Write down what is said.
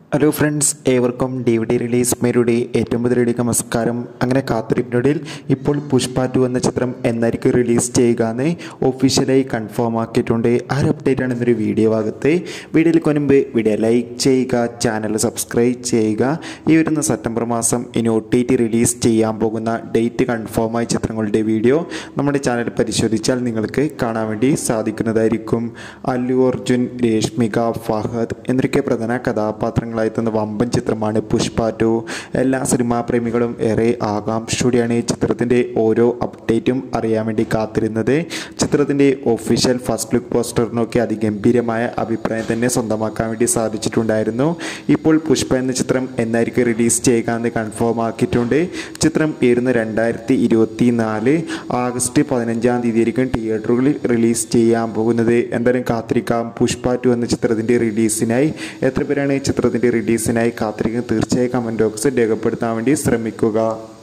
hello friends ഏവർക്കും D V D release മേരുടെ ഏറ്റവും പുതിയ നമസ്കാരം അങ്ങനെ കാത്തിരിപ്പിനൊടിയിൽ ഇപ്പോൾ പുഷ്പ ടു എന്ന ചിത്രം എന്നായിരിക്കും റിലീസ് ചെയ്യുക എന്ന് ഒഫീഷ്യലായി കൺഫേം ആക്കിയിട്ടുണ്ട് ആ ഒരു അപ്ഡേറ്റ് ആണ് ഇന്നൊരു വീഡിയോ ഭാഗത്ത് വീഡിയോയിൽ മുൻപ് വീഡിയോ ലൈക്ക് ചെയ്യുക ചാനൽ സബ്സ്ക്രൈബ് ചെയ്യുക ഈ വരുന്ന സെപ്റ്റംബർ മാസം ഇനി ഒ ടി ടി റിലീസ് ചെയ്യാൻ പോകുന്ന ഡേറ്റ് കൺഫേമായ ചിത്രങ്ങളുടെ വീഡിയോ നമ്മുടെ ചാനൽ പരിശോധിച്ചാൽ നിങ്ങൾക്ക് കാണാൻ വേണ്ടി സാധിക്കുന്നതായിരിക്കും അല്ലു അർജുൻ രേഷ്മിക ഫഹദ് എന്നൊക്കെ പ്രധാന കഥാപാത്രങ്ങളായി തന്ന വമ്പൻ ചിത്രമാണ് പുഷ്പ ടു എല്ലാ സിനിമാ പ്രേമികളും ഏറെ ആകാംക്ഷയോടെയാണ് ഈ ചിത്രത്തിൻ്റെ ഓരോ അപ്ഡേറ്റും അറിയാൻ വേണ്ടി കാത്തിരുന്നത് ചിത്രത്തിൻ്റെ ഒഫീഷ്യൽ ഫസ്റ്റ് ലുക്ക് പോസ്റ്ററിനൊക്കെ അതിഗംഭീരമായ അഭിപ്രായം തന്നെ സ്വന്തമാക്കാൻ വേണ്ടി സാധിച്ചിട്ടുണ്ടായിരുന്നു ഇപ്പോൾ പുഷ്പ എന്ന ചിത്രം എന്നായിരിക്കും റിലീസ് ചെയ്യുക എന്ന് കൺഫേം ആക്കിയിട്ടുണ്ട് ചിത്രം വരുന്ന രണ്ടായിരത്തി ഇരുപത്തി നാല് ആഗസ്റ്റ് പതിനഞ്ചാം തീയതി ആയിരിക്കും തിയേറ്ററുകളിൽ റിലീസ് ചെയ്യാൻ പോകുന്നത് എന്തായാലും കാത്തിരിക്കാം പുഷ്പ ടു എന്ന ചിത്രത്തിൻ്റെ റിലീസിനായി എത്ര പേരാണ് ഈ ചിത്രത്തിൻ്റെ റിലീസിനായി കാത്തിരിക്കുന്നത് തീർച്ചയായും കമൻറ്റ് ബോക്സിൽ രേഖപ്പെടുത്താൻ വേണ്ടി ശ്രമിക്കുക